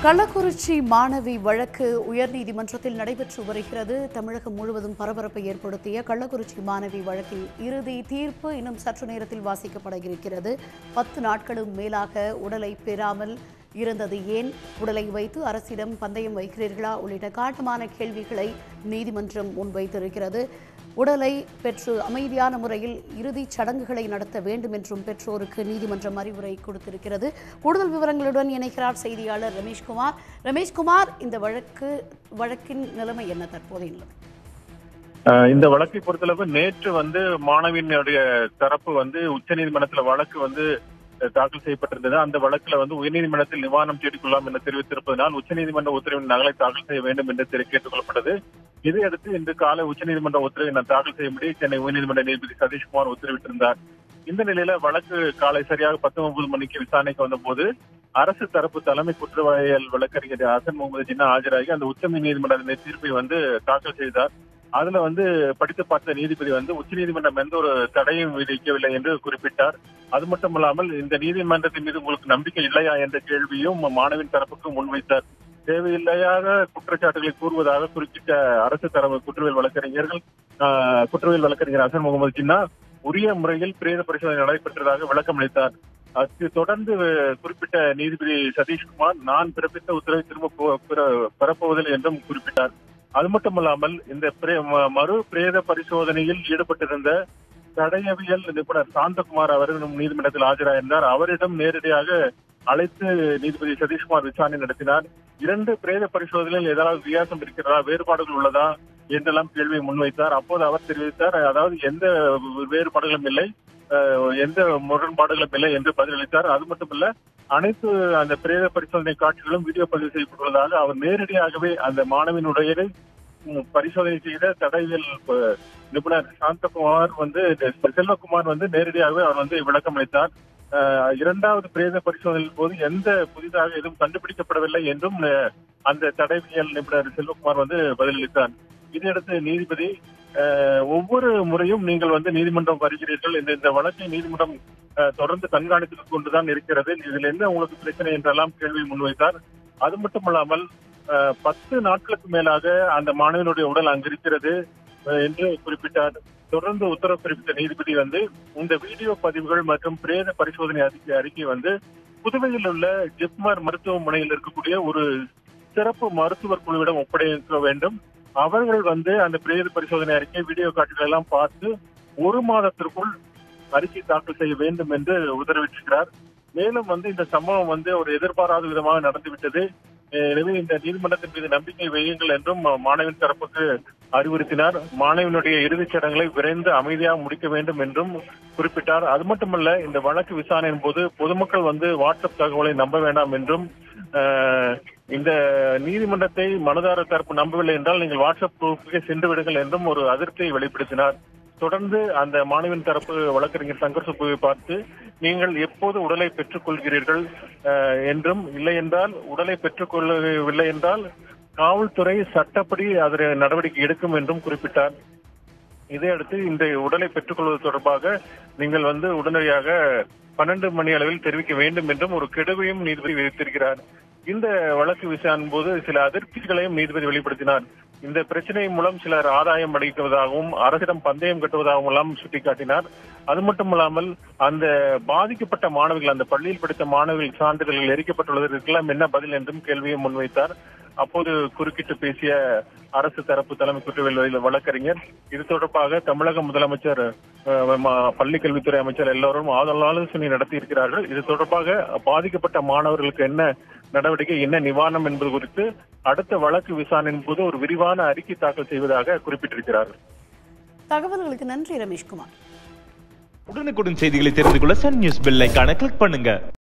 கள்ளக்குறிச்சி மாணவி வழக்கு உயர்நீதிமன்றத்தில் நடைபெற்று வருகிறது தமிழகம் முழுவதும் பரபரப்பை ஏற்படுத்திய கள்ளக்குறிச்சி மாணவி வழக்கில் இறுதி தீர்ப்பு இன்னும் சற்று நேரத்தில் வாசிக்கப்பட இருக்கிறது பத்து நாட்களும் மேலாக உடலை பெறாமல் இருந்தது ஏன் உடலை வைத்து அரசிடம் பந்தயம் வைக்கிறீர்களா உள்ளிட்ட காட்டமான கேள்விகளை நீதிமன்றம் முன்வைத்திருக்கிறது உடலை பெற்று அமைதியான முறையில் இறுதிச் சடங்குகளை நடத்த வேண்டும் என்றும் பெற்றோருக்கு நீதிமன்றம் அறிவுரை கொடுத்திருக்கிறது கூடுதல் விவரங்களுடன் இணைக்கிறார் செய்தியாளர் ரமேஷ்குமார் ரமேஷ்குமார் இந்த வழக்கு வழக்கின் நிலைமை என்ன தற்போதைய நிலைமை அஹ் இந்த வழக்கை பொறுத்தளவு நேற்று வந்து மாணவியினுடைய தரப்பு வந்து உச்சநீதிமன்றத்துல வழக்கு வந்து அஹ், தாக்கல் செய்யப்பட்டிருந்தது அந்த வழக்குல வந்து உயர்நீதிமன்றத்தில் நிவாரணம் தேடிக்கொள்ளலாம் என தெரிவித்திருப்பதனால் உச்சநீதிமன்ற உத்தரவின் நகலை தாக்கல் செய்ய வேண்டும் என்று தெரி- கேட்டுக்கொள்ளப்பட்டது இதையடுத்து இன்று காலை உச்சநீதிமன்ற உத்தரவை நான் தாக்கல் செய்யும்படி சென்னை உயர்நீதிமன்ற நீதிபதி சதீஷ்குமார் உத்தரவிட்டிருந்தார் இந்த நிலையில வழக்கு காலை சரியாக பத்து ஒன்பது மணிக்கு விசாரணைக்கு வந்தபோது அரசு தரப்பு தலைமை குற்றவாளிகள் வழக்கறிஞர் ஹசன் முகமது ஜின்னா ஆஜராகி அந்த உச்ச நீதிமன்ற தீர்ப்பை வந்து தாக்கல் செய்தார் அதுல வந்து படித்து பார்த்த நீதிபதி வந்து உச்சநீதிமன்றம் எந்த ஒரு தடையும் விதிக்கவில்லை என்று குறிப்பிட்டார் அது மட்டுமல்லாமல் இந்த நீதிமன்றத்தின் மீது உங்களுக்கு நம்பிக்கை இல்லையா என்ற கேள்வியும் மாணவின் தரப்புக்கு முன்வைத்தார் தேவையில்லையாக குற்றச்சாட்டுகளை கூறுவதாக குறிப்பிட்ட அரசு தரப்பு குற்றவியல் வழக்கறிஞர்கள் ஆஹ், குற்றவியல் வழக்கறிஞர் ஹசன் முகமது ஜின்னா உரிய முறையில் பிரேத பரிசோதனை நடைபெற்றதாக விளக்கம் அளித்தார் அதற்கு தொடர்ந்து அஹ், குறிப்பிட்ட நீதிபதி சதீஷ்குமார் நான் பிறப்பித்த உத்தரவை திரும்ப போ- பெற- பெறப்போவதில்லை என்றும் குறிப்பிட்டார் அது மட்டுமல்லாமல் இந்த பிரே- ம- மறு பிரேத பரிசோதனையில் ஈடுபட்டிருந்த தடயவியல் நிபுணர் சாந்தகுமார் அவர்களும் நீதிமன்றத்தில் ஆஜராயிருந்தார் அவரிடம் நேரடியாக அழைத்து நீதிபதி சதீஷ்குமார் விசாரணை நடத்தினார் இரண்டு பிரேத பரிசோதனையில் ஏதாவது வித்தியாசம் இருக்கிறதா வேறுபாடுகள் உள்ளதா என்றெல்லாம் கேள்வியை முன்வைத்தார் அப்போது அவர் தெரிவித்தார் அதாவது எந்த வேறுபாடுகளும் இல்லை அஹ், எந்த முரண்பாடுகளும் இல்லை என்று பதிலளித்தார் அது மட்டுமல்ல அனைத்து அந்த பிரேத பரிசோதனை காட்சிகளும் வீடியோ பதிவு செய்யப்பட்டுள்ளதாக அவர் நேரடியாகவே அந்த மாணவியினுடைய ம், பரிசோதனை செய்த தடவியல் அஹ், நிபுணர் சாந்தகுமார் வந்து செல்வகுமார் வந்து நேரடியாகவே அவர் வந்து விளக்கம் அளித்தார் அஹ், இரண்டாவது பிரேத பரிசோதனையின் போது எந்த புதிதாக எதுவும் கண்டுபிடிக்கப்படவில்லை என்றும் அஹ், அந்த தடவியல் நிபுணர் செல்வகுமார் வந்து பதிலளித்தார் இதையடுத்து நீதிபதி அஹ், ஒவ்வொரு முறையும் நீங்கள் வந்து நீதிமன்றம் வருகிறீர்கள் இந்த இந்த வழக்கை நீதிமன்றம் அஹ், தொடர்ந்து கண்காணித்துக் கொண்டுதான் இருக்கிறது இதில் என்ன உங்களுக்கு பிரச்சனை என்றெல்லாம் கேள்வி முன்வைத்தார் அது மட்டுமல்லாமல் அஹ், பத்து நாட்களுக்கு மேலாக அந்த மாணவனுடைய உடல் அங்கு இருக்கிறது அஹ், என்று குறிப்பிட்டார் தொடர்ந்து உத்தரவு பிறப்பித்த நீதிபதி வந்து இந்த வீடியோ பதிவுகள் மற்றும் பிரேத பரிசோதனை அறிக்கை அறிக்கை வந்து புதுவையில் உள்ள ஜிப்மர் மருத்துவமனையில் இருக்கக்கூடிய ஒரு சிறப்பு மருத்துவர் குழுவிடம் ஒப்படைக்க வேண்டும் அவர்கள் வந்து அந்த பிரேத பரிசோதனை அறிக்கை வீடியோ காட்சிகள் எல்லாம் பார்த்து ஒரு மாதத்திற்குள் அறிக்கை தாக்கல் செய்ய வேண்டும் என்று உத்தரவிட்டிருக்கிறார் மேலும் வந்து இந்த சம்பவம் வந்து ஒரு எதிர்பாராத விதமாக நடந்துவிட்டது அஹ் எனவே இந்த நீதிமன்றத்தின் மீது நம்பிக்கை வையுங்கள் என்றும் மாணவின் தரப்புக்கு அறிவுறுத்தினார் மாணவியினுடைய இறுதிச் சடங்குகளை விரைந்து அமைதியாக முடிக்க வேண்டும் என்றும் குறிப்பிட்டார் அது மட்டுமல்ல இந்த வழக்கு விசாரணையின் போது பொதுமக்கள் வந்து வாட்ஸ்அப் தகவலை நம்ப வேண்டாம் என்றும் அஹ், இந்த நீதிமன்றத்தை மனுதாரர் தரப்பு நம்பவில்லை என்றால் நீங்கள் வாட்ஸ்அப் குரூப்புக்கு சென்று விடுங்கள் என்றும் ஒரு அதிருப்தியை வெளிப்படுத்தினார் தொடர்ந்து அந்த மாணவின் தரப்பு வழக்கறிஞர் சங்கர் சுப்புவை பார்த்து நீங்கள் எப்போது உடலை பெற்றுக் கொள்கிறீர்கள் அஹ், என்றும் இல்லை என்றால் உடலை பெற்றுக் கொள்ளவில்லை என்றால் காவல்துறை சட்டப்படி அதனை நடவடிக்கை எடுக்கும் என்றும் குறிப்பிட்டார் இதையடுத்து இந்த உடலை பெற்றுக்கொள்வது தொடர்பாக நீங்கள் வந்து உடனடியாக பன்னெண்டு மணி அளவில் தெரிவிக்க வேண்டும் என்றும் ஒரு கெடுவையும் நீதிபதி விதித்திருக்கிறார் இந்த வழக்கு விசாரணையின் போது சில அதிருப்திகளையும் நீதிபதி வெளிப்படுத்தினார் இந்த பிரச்சனை மூலம் சிலர் ஆதாயம் அளிக்குவதாகவும் அரசிடம் பந்தயம் கட்டுவதாகவும் எல்லாம் சுட்டிக்காட்டினார் அது மட்டுமல்லாமல் அந்த பாதிக்கப்பட்ட மாணவிகள் அந்த பள்ளியில் படித்த மாணவிகள் சான்றிதழ்கள் எரிக்கப்பட்டுள்ளதற்கெல்லாம் என்ன பதில் என்றும் கேள்வியை முன்வைத்தார் அப்போது குறுக்கிட்டு பேசிய அரசு தரப்பு தலைமை குற்றவியல் வழக்கறிஞர் இது தொடர்பாக தமிழக முதலமைச்சர் அஹ், ம- பள்ளிக் கல்வித்துறை அமைச்சர் எல்லோரும் ஆதல் ஆலோசனை நடத்தி இருக்கிறார்கள் இது தொடர்பாக பாதிக்கப்பட்ட மாணவர்களுக்கு என்ன நடவடிக்கை என்ன நிவாரணம் என்பது குறித்து அடுத்த வழக்கு விசாரணையின் போது ஒரு விரிவான அறிக்கை தாக்கல் செய்வதாக குறிப்பிட்டிருக்கிறார்கள் தகவல்களுக்கு நன்றி ரமேஷ்குமார் உடனுக்குடன் செய்திகளை தெரிந்து கொள்ள சன் நியூஸ் பெல் ஐகானை கிளிக் பண்ணுங்க